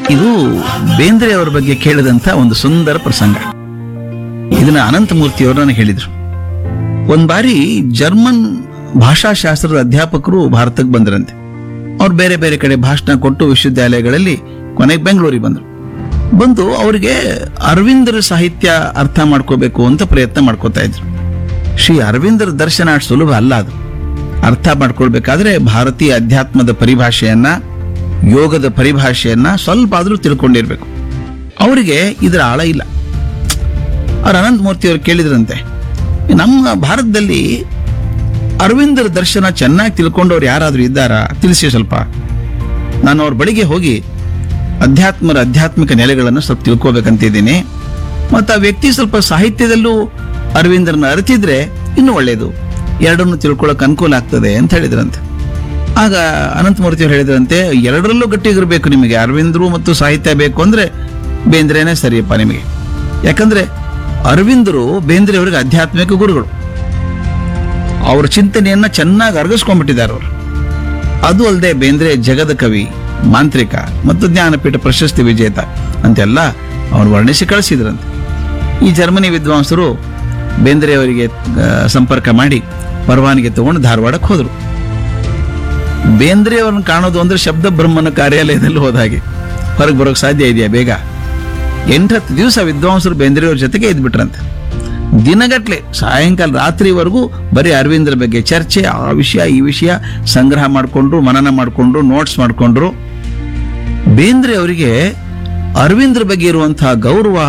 ಇದು ಬೇಂದ್ರೆ ಅವರ ಬಗ್ಗೆ ಕೇಳಿದಂತ ಒಂದು ಸುಂದರ ಪ್ರಸಂಗ ಇದನ್ನ ಅನಂತಮೂರ್ತಿ ಅವರು ನನಗೆ ಹೇಳಿದ್ರು ಒಂದ್ ಬಾರಿ ಜರ್ಮನ್ ಭಾಷಾಶಾಸ್ತ್ರದ ಅಧ್ಯಾಪಕರು ಭಾರತಕ್ಕೆ ಬಂದ್ರಂತೆ ಅವ್ರು ಬೇರೆ ಬೇರೆ ಕಡೆ ಭಾಷಣ ಕೊಟ್ಟು ವಿಶ್ವವಿದ್ಯಾಲಯಗಳಲ್ಲಿ ಕೊನೆಗೆ ಬೆಂಗಳೂರಿಗೆ ಬಂದರು ಬಂದು ಅವರಿಗೆ ಅರವಿಂದರ ಸಾಹಿತ್ಯ ಅರ್ಥ ಮಾಡ್ಕೋಬೇಕು ಅಂತ ಪ್ರಯತ್ನ ಮಾಡ್ಕೋತಾ ಇದ್ರು ಶ್ರೀ ಅರವಿಂದರ ದರ್ಶನ ಅಷ್ಟು ಸುಲಭ ಅಲ್ಲ ಅದು ಅರ್ಥ ಮಾಡ್ಕೊಳ್ಬೇಕಾದ್ರೆ ಭಾರತೀಯ ಅಧ್ಯಾತ್ಮದ ಪರಿಭಾಷೆಯನ್ನ ಯೋಗದ ಪರಿಭಾಷೆಯನ್ನ ಸ್ವಲ್ಪ ಆದ್ರೂ ತಿಳ್ಕೊಂಡಿರ್ಬೇಕು ಅವರಿಗೆ ಇದರ ಆಳ ಇಲ್ಲ ಅವ್ರು ಅನಂತಮೂರ್ತಿ ಅವರು ಕೇಳಿದ್ರಂತೆ ನಮ್ಮ ಭಾರತದಲ್ಲಿ ಅರವಿಂದರ ದರ್ಶನ ಚೆನ್ನಾಗಿ ತಿಳ್ಕೊಂಡವ್ರು ಯಾರಾದ್ರೂ ಇದ್ದಾರಾ ತಿಳಿಸಿ ಸ್ವಲ್ಪ ನಾನು ಅವ್ರ ಬಳಿಗೆ ಹೋಗಿ ಅಧ್ಯಾತ್ಮರ ಆಧ್ಯಾತ್ಮಿಕ ನೆಲೆಗಳನ್ನು ಸ್ವಲ್ಪ ತಿಳ್ಕೊಬೇಕಂತಿದ್ದೀನಿ ಮತ್ತು ಆ ವ್ಯಕ್ತಿ ಸ್ವಲ್ಪ ಸಾಹಿತ್ಯದಲ್ಲೂ ಅರವಿಂದರನ್ನ ಅರಿತಿದ್ರೆ ಇನ್ನೂ ಒಳ್ಳೆಯದು ಎರಡನ್ನು ತಿಳ್ಕೊಳ್ಳೋಕೆ ಅನುಕೂಲ ಆಗ್ತದೆ ಅಂತ ಹೇಳಿದ್ರಂತೆ ಆಗ ಅನಂತಮೂರ್ತಿ ಅವರು ಹೇಳಿದ್ರಂತೆ ಎರಡರಲ್ಲೂ ಗಟ್ಟಿಗಿರ್ಬೇಕು ನಿಮಗೆ ಅರವಿಂದರು ಮತ್ತು ಸಾಹಿತ್ಯ ಬೇಕು ಅಂದ್ರೆ ಬೇಂದ್ರೆನೇ ಸರಿಯಪ್ಪ ನಿಮಗೆ ಯಾಕಂದ್ರೆ ಅರವಿಂದರು ಬೇಂದ್ರೆ ಅವರಿಗೆ ಆಧ್ಯಾತ್ಮಿಕ ಗುರುಗಳು ಅವ್ರ ಚಿಂತನೆಯನ್ನ ಚೆನ್ನಾಗಿ ಅರಗಿಸ್ಕೊಂಡ್ಬಿಟ್ಟಿದ್ದಾರೆ ಅವರು ಅದು ಅಲ್ಲದೆ ಬೇಂದ್ರೆ ಜಗದ ಕವಿ ಮಾಂತ್ರಿಕ ಮತ್ತು ಜ್ಞಾನಪೀಠ ಪ್ರಶಸ್ತಿ ವಿಜೇತ ಅಂತೆಲ್ಲ ಅವ್ರು ವರ್ಣಿಸಿ ಕಳಿಸಿದ್ರಂತೆ ಈ ಜರ್ಮನಿ ವಿದ್ವಾಂಸರು ಬೇಂದ್ರೆ ಅವರಿಗೆ ಆ, ಸಂಪರ್ಕ ಮಾಡಿ ಪರವಾನಗಿ ತಗೊಂಡು ಧಾರವಾಡಕ್ಕೆ ಹೋದ್ರು ಬೇಂದ್ರೆ ಅವ್ರನ್ನ ಕಾಣೋದು ಅಂದ್ರೆ ಶಬ್ದ ಬ್ರಹ್ಮನ ಕಾರ್ಯಾಲಯದಲ್ಲಿ ಹೋದ ಹಾಗೆ ಹೊರಗೆ ಬರೋಕ್ ಸಾಧ್ಯ ಇದೆಯಾ ಬೇಗ ಎಂಟತ್ತು ದಿವಸ ವಿದ್ವಾಂಸರು ಬೇಂದ್ರೆ ಅವ್ರ ಜೊತೆಗೆ ಇದ್ಬಿಟ್ರಂತೆ ದಿನಗಟ್ಲೆ ಸಾಯಂಕಾಲ ರಾತ್ರಿವರೆಗೂ ಬರೀ ಅರವಿಂದ್ರ ಬಗ್ಗೆ ಚರ್ಚೆ ಆ ವಿಷಯ ಈ ವಿಷಯ ಸಂಗ್ರಹ ಮಾಡಿಕೊಂಡ್ರು ಮನನ ಮಾಡಿಕೊಂಡ್ರು ನೋಟ್ಸ್ ಮಾಡಿಕೊಂಡ್ರು ಬೇಂದ್ರೆ ಅವರಿಗೆ ಅರವಿಂದ್ರ ಬಗ್ಗೆ ಇರುವಂತಹ ಗೌರವ